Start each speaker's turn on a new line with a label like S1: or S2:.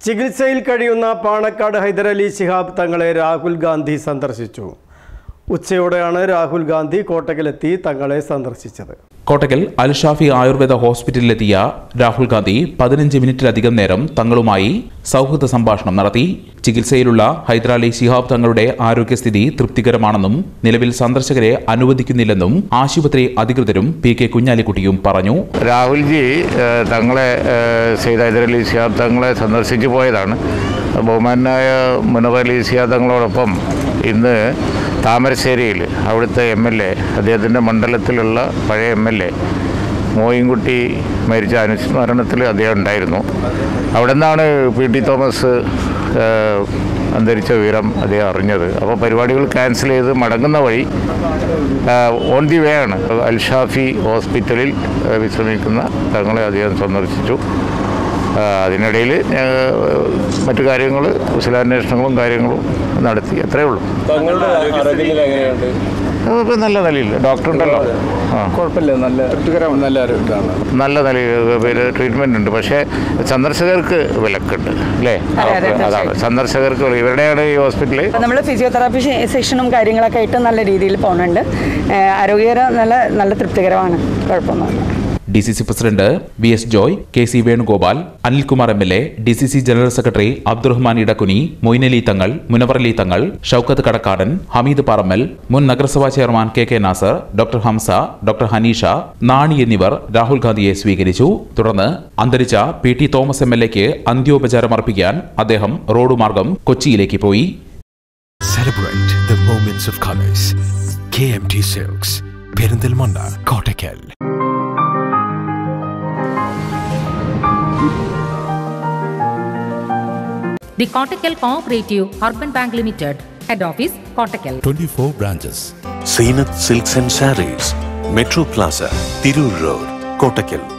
S1: ചികിത്സയിൽ കഴിയുന്ന പാണക്കാട് ഹൈദരലി ശിഹാബ് തങ്ങളെ രാഹുൽ ഗാന്ധി സന്ദർശിച്ചു ഉച്ചയോടെയാണ് രാഹുൽ ഗാന്ധി കോട്ടക്കലെത്തി തങ്ങളെ സന്ദർശിച്ചത്
S2: കോട്ടക്കൽ അൽഷാഫി ആയുർവേദ ഹോസ്പിറ്റലിലെത്തിയ രാഹുൽ ഗാന്ധി പതിനഞ്ച് മിനിറ്റിലധികം നേരം തങ്ങളുമായി സൗഹൃദ സംഭാഷണം നടത്തി ചികിത്സയിലുള്ള ഹൈദരാലി ശിഹാബ് തങ്ങളുടെ ആരോഗ്യസ്ഥിതി തൃപ്തികരമാണെന്നും നിലവിൽ സന്ദർശകരെ അനുവദിക്കുന്നില്ലെന്നും ആശുപത്രി അധികൃതരും പി കെ കുഞ്ഞാലിക്കുട്ടിയും പറഞ്ഞു
S3: രാഹുൽജി ഏഹ്, തങ്ങളെ ഏഹ്, സെയ്ദ് ഹൈദരലി സിയാബ് തങ്ങളെ സന്ദർശിച്ചു പോയതാണ് ബഹുമാനായ മുനർ അലി സിയാബ് തങ്ങളോടൊപ്പം ഇന്ന് താമരശ്ശേരിയിൽ അവിടുത്തെ എം എൽ എ അദ്ദേഹത്തിൻ്റെ മണ്ഡലത്തിലുള്ള പഴയ എം എൽ എ മോയിൻകുട്ടി മരിച്ച അനുസ്മരണത്തിൽ അദ്ദേഹം ഉണ്ടായിരുന്നു അവിടെ നിന്നാണ് പി ടി തോമസ് ഏഹ്, അന്തരിച്ച വിവരം അദ്ദേഹം അറിഞ്ഞത് അപ്പോൾ പരിപാടികൾ ക്യാൻസൽ ചെയ്ത് മടങ്ങുന്ന വഴി ഓൺ ദി വേ ആണ് അൽഷാഫി ഹോസ്പിറ്റലിൽ ആ, വിശ്രമിക്കുന്ന തങ്ങളെ അദ്ദേഹം സന്ദർശിച്ചു ആ, അതിനിടയിൽ മറ്റു കാര്യങ്ങൾ കുശലാന്വേഷണങ്ങളും കാര്യങ്ങളും നടത്തി അത്രയേ ഉള്ളൂ
S4: തങ്ങളുടെ ആരോഗ്യനില എങ്ങനെയുണ്ട്
S3: ഇപ്പം നല്ല നിലയിൽ ഡോക്ടർ ഉണ്ടല്ലോ ആ
S4: കുഴപ്പമില്ല നല്ല തൃപ്തികരമാണ് നല്ല ഒരു ഇതാണ്
S3: നല്ല നിലയിൽ പേര് ട്രീറ്റ്മെൻ്റ് ഉണ്ട് പക്ഷേ സന്ദർശകർക്ക് വിലക്കുണ്ട് അല്ലേ
S5: അതെ, അതെ,
S3: അതാണ് സന്ദർശകർക്ക് ഇവരുടെയാണ് ഈ ഹോസ്പിറ്റലിൽ
S5: നമ്മൾ ഫിസിയോതെറാപ്പി സെഷനും കാര്യങ്ങളൊക്കെ ആയിട്ട് നല്ല രീതിയിൽ പോകുന്നുണ്ട് ഏഹ് ആരോഗ്യകരം നല്ല നല്ല തൃപ്തികരമാണ് കുഴപ്പമൊന്നുമില്ല
S2: D C C president V S Joy K C Venugopal Anilkumar M L A D C C general secretary Abdurahman Edakkuni Moinali Thangal Munavvarali Thangal Shoukath Kadakkadan Hameed Parammal മുൻ നഗരസഭാ chairman K K Nasar doctor Hamza doctor Haneesha Nani എന്നിവർ രാഹുൽ ഗാന്ധിയെ സ്വീകരിച്ചു തുടർന്ന് അന്തരിച്ച P T Thomas M L എക്ക് അന്ത്യോപചാരം അർപ്പിക്കാൻ അദ്ദേഹം റോഡ് മാർഗം കൊച്ചിയിലേക്ക് പോയി
S6: Celebrate the moments of colors. KMT Silks, Perindalmanda, Kottakkal.
S7: The Kottakkal Cooperative Urban Bank Limited, Head Office, Kottakkal.
S6: 24 branches.
S8: Zeenath silks and sarees metro plaza Tirur road Kottakkal